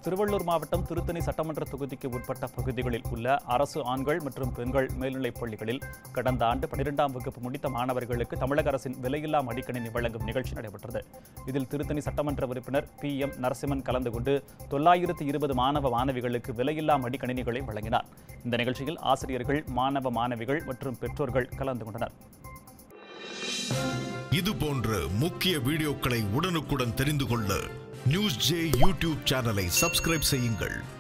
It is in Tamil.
திருவள்ளூர் மாவட்டம் திருத்தணி சட்டமன்ற தொகுதிக்கு உட்பட்ட பகுதிகளில் உள்ள அரசு ஆண்கள் மற்றும் பெண்கள் மேல்நிலைப் பள்ளிகளில் கடந்த ஆண்டு பன்னிரெண்டாம் வகுப்பு முடித்த மாணவர்களுக்கு தமிழக அரசின் விலையில்லா மடிக்கணினி வழங்கும் நிகழ்ச்சி நடைபெற்றது இதில் திருத்தணி சட்டமன்ற உறுப்பினர் பி எம் நரசிம்மன் கலந்து கொண்டு தொள்ளாயிரத்து இருபது மாணவ மாணவிகளுக்கு விலையில்லா மடிக்கணினிகளை வழங்கினார் இந்த நிகழ்ச்சியில் ஆசிரியர்கள் மாணவ மாணவிகள் மற்றும் பெற்றோர்கள் கலந்து கொண்டனர் இது போன்ற முக்கிய வீடியோக்களை உடனுக்குடன் தெரிந்து கொள்ள நியூஸ் ஜே யூடியூப் சேனலை சப்ஸ்கிரைப் செய்யுங்கள்